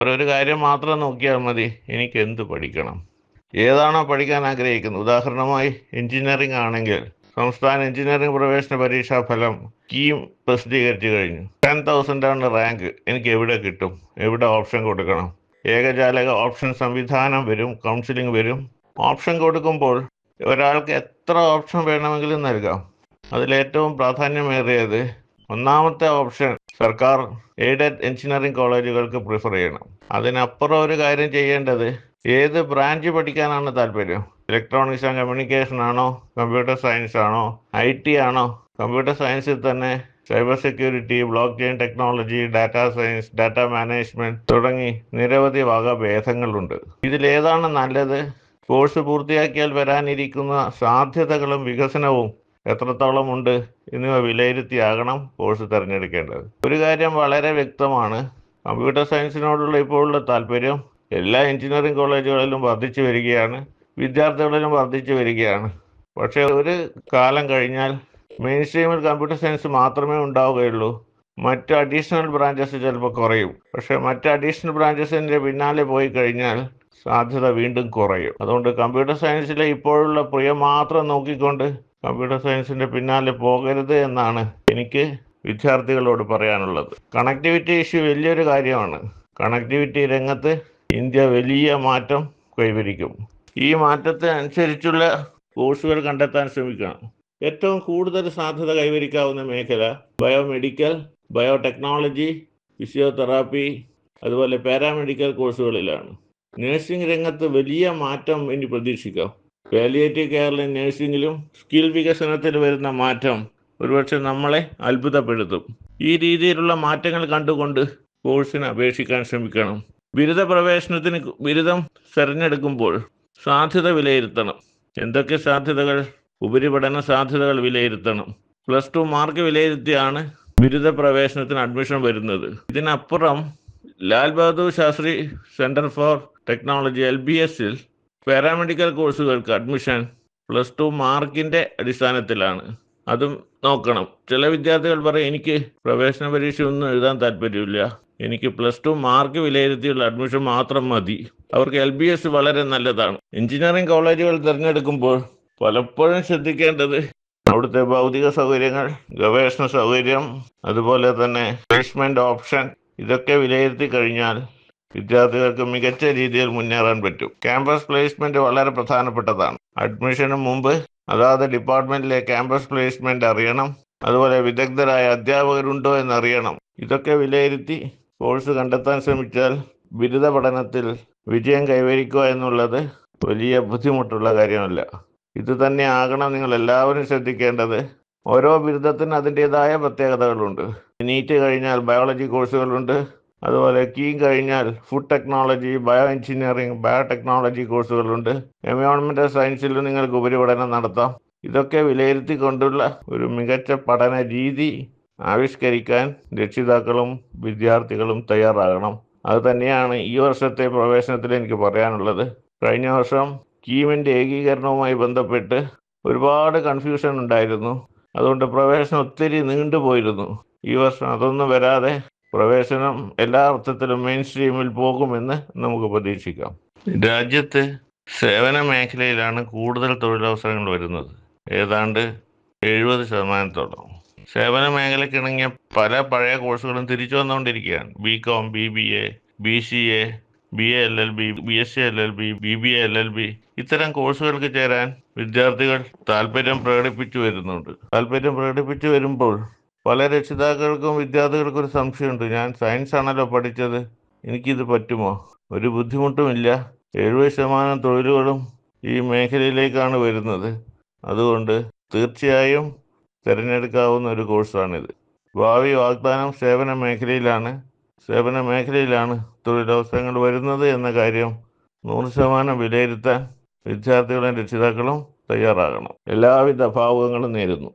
ഒരു കാര്യം മാത്രം നോക്കിയാൽ മതി എനിക്ക് എന്ത് പഠിക്കണം ഏതാണോ പഠിക്കാൻ ആഗ്രഹിക്കുന്നത് ഉദാഹരണമായി എഞ്ചിനീയറിംഗ് ആണെങ്കിൽ സംസ്ഥാന എഞ്ചിനീയറിംഗ് പ്രവേശന പരീക്ഷാ ഫലം കീം പ്രസിദ്ധീകരിച്ചു കഴിഞ്ഞു ടെൻ തൗസൻഡ് ആണ് റാങ്ക് എനിക്ക് എവിടെ കിട്ടും എവിടെ ഓപ്ഷൻ കൊടുക്കണം ഏകജാലക ഓപ്ഷൻ സംവിധാനം വരും കൗൺസിലിംഗ് വരും ഓപ്ഷൻ കൊടുക്കുമ്പോൾ ഒരാൾക്ക് എത്ര ഓപ്ഷൻ വേണമെങ്കിലും നൽകാം അതിലേറ്റവും പ്രാധാന്യമേറിയത് ഒന്നാമത്തെ ഓപ്ഷൻ സർക്കാർ എയ്ഡഡ് എഞ്ചിനീയറിംഗ് കോളേജുകൾക്ക് പ്രിഫർ ചെയ്യണം അതിനപ്പുറം ഒരു കാര്യം ചെയ്യേണ്ടത് ഏത് ബ്രാഞ്ച് പഠിക്കാനാണ് താല്പര്യം ഇലക്ട്രോണിക്സ് ആൻഡ് കമ്മ്യൂണിക്കേഷൻ ആണോ കമ്പ്യൂട്ടർ സയൻസ് ആണോ ഐ ടി ആണോ കമ്പ്യൂട്ടർ സയൻസിൽ തന്നെ cyber security blockchain technology data science data management തുടങ്ങി നിരവധി വകഭേദങ്ങളുണ്ട് ഇതിലേതാണ് നല്ലത് കോഴ്സ് പൂർത്തിയാക്കിയാൽ വരാനിരിക്കുന്ന സാധ്യതകളും വികസനവും എത്രത്തോളം ഉണ്ട് എന്നിവ വിലയിരുത്തിയാകണം കോഴ്സ് തിരഞ്ഞെടുക്കേണ്ടത് ഒരു കാര്യം വളരെ വ്യക്തമാണ് കമ്പ്യൂട്ടർ സയൻസിനോടുള്ള ഇപ്പോഴുള്ള താല്പര്യം എല്ലാ എഞ്ചിനീയറിംഗ് കോളേജുകളിലും വർദ്ധിച്ചു വരികയാണ് വിദ്യാർത്ഥികളിലും വർദ്ധിച്ചു വരികയാണ് പക്ഷേ ഒരു കാലം കഴിഞ്ഞാൽ മെയിൻ സ്ട്രീമിൽ കമ്പ്യൂട്ടർ സയൻസ് മാത്രമേ ഉണ്ടാവുകയുള്ളൂ മറ്റ് അഡീഷണൽ ബ്രാഞ്ചസ് ചിലപ്പോൾ കുറയും പക്ഷേ മറ്റ് അഡീഷണൽ ബ്രാഞ്ചസിൻ്റെ പിന്നാലെ പോയി കഴിഞ്ഞാൽ സാധ്യത വീണ്ടും കുറയും അതുകൊണ്ട് കമ്പ്യൂട്ടർ സയൻസിലെ ഇപ്പോഴുള്ള പ്രിയം മാത്രം നോക്കിക്കൊണ്ട് കമ്പ്യൂട്ടർ സയൻസിൻ്റെ പിന്നാലെ പോകരുത് എന്നാണ് എനിക്ക് വിദ്യാർത്ഥികളോട് പറയാനുള്ളത് കണക്ടിവിറ്റി ഇഷ്യൂ വലിയൊരു കാര്യമാണ് കണക്ടിവിറ്റി രംഗത്ത് ഇന്ത്യ വലിയ മാറ്റം കൈവരിക്കും ഈ മാറ്റത്തെ അനുസരിച്ചുള്ള കോഴ്സുകൾ കണ്ടെത്താൻ ശ്രമിക്കണം ഏറ്റവും കൂടുതൽ സാധ്യത കൈവരിക്കാവുന്ന മേഖല ബയോമെഡിക്കൽ ബയോടെക്നോളജി ഫിസിയോതെറാപ്പി അതുപോലെ പാരാമെഡിക്കൽ കോഴ്സുകളിലാണ് നഴ്സിംഗ് രംഗത്ത് വലിയ മാറ്റം ഇനി പ്രതീക്ഷിക്കാം പാലിയേറ്റീവ് കെയറിലെ നഴ്സിംഗിലും സ്കിൽ വികസനത്തിൽ വരുന്ന മാറ്റം ഒരുപക്ഷെ നമ്മളെ അത്ഭുതപ്പെടുത്തും ഈ രീതിയിലുള്ള മാറ്റങ്ങൾ കണ്ടുകൊണ്ട് കോഴ്സിന് അപേക്ഷിക്കാൻ ശ്രമിക്കണം ബിരുദ പ്രവേശനത്തിന് ബിരുദം തിരഞ്ഞെടുക്കുമ്പോൾ സാധ്യത വിലയിരുത്തണം എന്തൊക്കെ സാധ്യതകൾ ഉപരിപഠന സാധ്യതകൾ വിലയിരുത്തണം പ്ലസ് ടു മാർക്ക് വിലയിരുത്തിയാണ് ബിരുദ പ്രവേശനത്തിന് അഡ്മിഷൻ വരുന്നത് ഇതിനപ്പുറം Lal Bahadur Shastri centre for technology L B എസിൽ പാരാമെഡിക്കൽ കോഴ്സുകൾക്ക് അഡ്മിഷൻ പ്ലസ് ടു മാർക്കിൻ്റെ അടിസ്ഥാനത്തിലാണ് അതും നോക്കണം ചില വിദ്യാർത്ഥികൾ പറയും എനിക്ക് പ്രവേശന പരീക്ഷ ഒന്നും എഴുതാൻ താല്പര്യമില്ല എനിക്ക് പ്ലസ് ടു മാർക്ക് വിലയിരുത്തിയുള്ള അഡ്മിഷൻ മാത്രം മതി അവർക്ക് എൽ ബി എസ് വളരെ നല്ലതാണ് എഞ്ചിനീയറിംഗ് കോളേജുകൾ തിരഞ്ഞെടുക്കുമ്പോൾ പലപ്പോഴും ശ്രദ്ധിക്കേണ്ടത് അവിടുത്തെ ഭൗതിക സൗകര്യങ്ങൾ ഗവേഷണ സൗകര്യം അതുപോലെ തന്നെ പ്ലേസ്മെന്റ് ഓപ്ഷൻ ഇതൊക്കെ വിലയിരുത്തി കഴിഞ്ഞാൽ വിദ്യാർത്ഥികൾക്ക് മികച്ച രീതിയിൽ മുന്നേറാൻ പറ്റും ക്യാമ്പസ് പ്ലേസ്മെന്റ് വളരെ പ്രധാനപ്പെട്ടതാണ് അഡ്മിഷന് മുമ്പ് അതാത് ഡിപ്പാർട്ട്മെന്റിലെ ക്യാമ്പസ് പ്ലേസ്മെന്റ് അറിയണം അതുപോലെ വിദഗ്ധരായ അധ്യാപകരുണ്ടോ എന്നറിയണം ഇതൊക്കെ വിലയിരുത്തി കോഴ്സ് കണ്ടെത്താൻ ശ്രമിച്ചാൽ ബിരുദ പഠനത്തിൽ വിജയം കൈവരിക്കുക എന്നുള്ളത് വലിയ ബുദ്ധിമുട്ടുള്ള കാര്യമല്ല ഇത് തന്നെ ആകണം നിങ്ങൾ എല്ലാവരും ശ്രദ്ധിക്കേണ്ടത് ഓരോ ബിരുദത്തിനും അതിൻ്റെതായ പ്രത്യേകതകളുണ്ട് നീറ്റ് കഴിഞ്ഞാൽ ബയോളജി കോഴ്സുകളുണ്ട് അതുപോലെ കീം കഴിഞ്ഞാൽ food technology bio engineering biotechnology കോഴ്സുകളുണ്ട് എൻവയോൺമെന്റൽ സയൻസിൽ നിങ്ങൾക്ക് ഉപരിപഠനം നടത്താം ഇതൊക്കെ വിലയിരുത്തിക്കൊണ്ടുള്ള ഒരു മികച്ച പഠന രീതി ആവിഷ്കരിക്കാൻ രക്ഷിതാക്കളും വിദ്യാർത്ഥികളും തയ്യാറാകണം അത് തന്നെയാണ് ഈ വർഷത്തെ പ്രവേശനത്തിൽ എനിക്ക് പറയാനുള്ളത് കഴിഞ്ഞ വർഷം കീമിൻ്റെ ഏകീകരണവുമായി ബന്ധപ്പെട്ട് ഒരുപാട് കൺഫ്യൂഷൻ ഉണ്ടായിരുന്നു അതുകൊണ്ട് പ്രവേശനം ഒത്തിരി നീണ്ടുപോയിരുന്നു ഈ വർഷം അതൊന്നും വരാതെ പ്രവേശനം എല്ലാ അർത്ഥത്തിലും മെയിൻ സ്ട്രീമിൽ പോകുമെന്ന് നമുക്ക് പ്രതീക്ഷിക്കാം രാജ്യത്ത് സേവന മേഖലയിലാണ് കൂടുതൽ തൊഴിലവസരങ്ങൾ വരുന്നത് ഏതാണ്ട് എഴുപത് ശതമാനത്തോളം സേവന മേഖലയ്ക്കിണങ്ങിയ പല പഴയ കോഴ്സുകളും തിരിച്ചു വന്നുകൊണ്ടിരിക്കുകയാണ് B com B B A B C A B A L L B B S C L L B B B A L L B ഇത്തരം കോഴ്സുകൾക്ക് ചേരാൻ വിദ്യാർത്ഥികൾ താല്പര്യം പ്രകടിപ്പിച്ചു വരുന്നുണ്ട് താല്പര്യം പ്രകടിപ്പിച്ചു വരുമ്പോൾ പല രക്ഷിതാക്കൾക്കും വിദ്യാർത്ഥികൾക്കും ഒരു സംശയമുണ്ട് ഞാൻ സയൻസ് ആണല്ലോ പഠിച്ചത് എനിക്കിത് പറ്റുമോ ഒരു ബുദ്ധിമുട്ടുമില്ല എഴുപത് ശതമാനം തൊഴിലുകളും ഈ മേഖലയിലേക്കാണ് വരുന്നത് അതുകൊണ്ട് തീർച്ചയായും തിരഞ്ഞെടുക്കാവുന്ന ഒരു കോഴ്സാണിത് ഭാവി വാഗ്ദാനം സേവന മേഖലയിലാണ് സേവന മേഖലയിലാണ് തൊഴിലവസരങ്ങൾ വരുന്നത് എന്ന കാര്യം നൂറ് ശതമാനം വിലയിരുത്താൻ വിദ്യാർത്ഥികളും രക്ഷിതാക്കളും തയ്യാറാകണം എല്ലാവിധ ഭാവുകങ്ങളും നേരുന്നു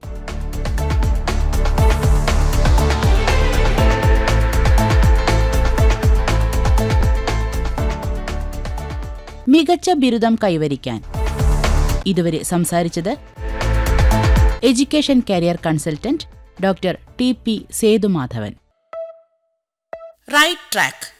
മികച്ച ബിരുദം കൈവരിക്കാൻ ഇതുവരെ സംസാരിച്ചത് education career consultant doctor T P Sethumadhavan right track